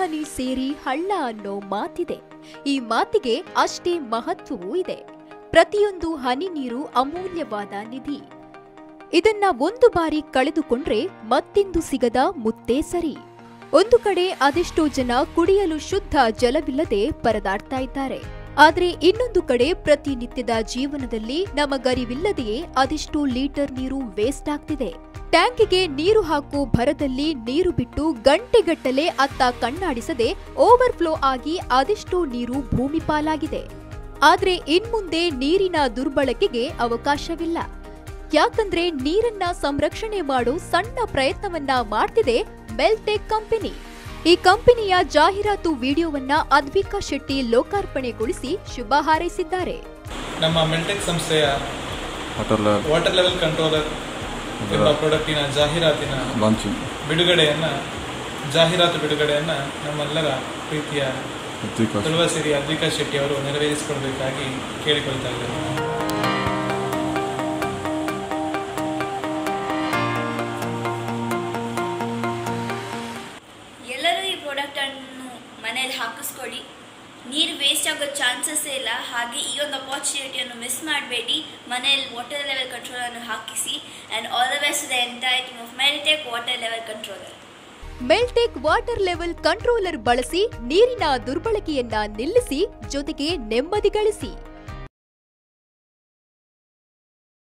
ಹನಿ ಸೇರಿ ಹಳ್ಳ ಅನ್ನೋ ಮಾತಿದೆ ಈ ಮಾತಿಗೆ ಅಷ್ಟೇ ಮಹತ್ವವೂ ಇದೆ ಪ್ರತಿಯೊಂದು ಹನಿ ನೀರು ಅಮೂಲ್ಯವಾದ ನಿಧಿ ಇದನ್ನ ಒಂದು ಬಾರಿ ಕಳೆದುಕೊಂಡ್ರೆ ಮತ್ತೆಂದು ಸಿಗದ ಮುತ್ತೇ ಸರಿ ಒಂದು ಕಡೆ ಅದೆಷ್ಟೋ ಜನ ಕುಡಿಯಲು ಶುದ್ಧ ಜಲವಿಲ್ಲದೆ ಪರದಾಡ್ತಾ ಇದ್ದಾರೆ ಆದ್ರೆ ಇನ್ನೊಂದು ಕಡೆ ಪ್ರತಿನಿತ್ಯದ ಜೀವನದಲ್ಲಿ ನಮಗರಿವಿಲ್ಲದೆಯೇ ಅದೆಷ್ಟೋ ಲೀಟರ್ ನೀರು ವೇಸ್ಟ್ ಆಗ್ತಿದೆ ಟ್ಯಾಂಕಿಗೆ ನೀರು ಹಾಕು ಭರದಲ್ಲಿ ನೀರು ಬಿಟ್ಟು ಗಂಟೆಗಟ್ಟಲೆ ಅತ್ತ ಕಣ್ಣಾಡಿಸದೆ ಓವರ್ಫ್ಲೋ ಆಗಿ ಅದೆಷ್ಟೋ ನೀರು ಭೂಮಿ ಪಾಲಾಗಿದೆ ಆದ್ರೆ ಇನ್ಮುಂದೆ ನೀರಿನ ದುರ್ಬಳಕೆಗೆ ಅವಕಾಶವಿಲ್ಲ ಯಾಕಂದ್ರೆ ನೀರನ್ನ ಸಂರಕ್ಷಣೆ ಮಾಡೋ ಸಣ್ಣ ಪ್ರಯತ್ನವನ್ನ ಮಾಡ್ತಿದೆ ಮೆಲ್ಟೆಕ್ ಕಂಪನಿ ಈ ಕಂಪನಿಯ ಜಾಹೀರಾತು ವಿಡಿಯೋವನ್ನ ಅದ್ವಿಕಾ ಶೆಟ್ಟಿ ಲೋಕಾರ್ಪಣೆಗೊಳಿಸಿ ಶುಭ ಹಾರೈಸಿದ್ದಾರೆ ನಮ್ಮ ಮೆಲ್ಟೆಕ್ ಸಂಸ್ಥೆಯ water level water level controller ಎಂಬ ಪ್ರಾಡಕ್ಟಿನ ಜಾಹೀರಾತಿನ ಲಾಂಚಿಂಗ್ ಬಿಡುಗಡೆಯನ್ನ ಜಾಹೀರಾತು ಬಿಡುಗಡೆಯನ್ನ ನಮ್ಮೆಲ್ಲರ ಪ್ರೀತಿಯ ಉದ್ವಿಕಾಸ ತುಳುವಸಿರಿ ಅದ್ವಿಕಾ ಶೆಟ್ಟಿ ಅವರು ನೆರವೇರಿಸಿಕೊಳ್ಬೇಕಾಗಿ ಕೇಳಿಕೊಳ್ತಾ ಇದ್ದಾರೆ ಎಲ್ಲರೂ ಈ ಪ್ರಾಡಕ್ಟನ್ನು ಮನೇಲಿ ಹಾಕಿಸ್ಕೊಳ್ಳಿ ನೀರು ವೇಸ್ಟ್ ಆಗೋ ಚಾನ್ಸಸ್ಸೇ ಇಲ್ಲ ಹಾಗೆ ಈ ಒಂದು ಅಪಾರ್ಚುನಿಟಿಯನ್ನು ಮಿಸ್ ಮಾಡಬೇಡಿ ಮನೆಯಲ್ಲಿ ವಾಟರ್ ಲೆವೆಲ್ ಕಂಟ್ರೋಲನ್ನು ಹಾಕಿಸಿ and all the best the entire team of ಮೆರಿಟೆಕ್ ವಾಟರ್ ಲೆವೆಲ್ ಕಂಟ್ರೋಲರ್ ಮೆಲ್ಟೆಕ್ ವಾಟರ್ ಲೆವೆಲ್ ಕಂಟ್ರೋಲರ್ ಬಳಸಿ ನೀರಿನ ದುರ್ಬಳಕೆಯನ್ನ ನಿಲ್ಲಿಸಿ ಜೊತೆಗೆ ನೆಮ್ಮದಿ ಗಳಿಸಿ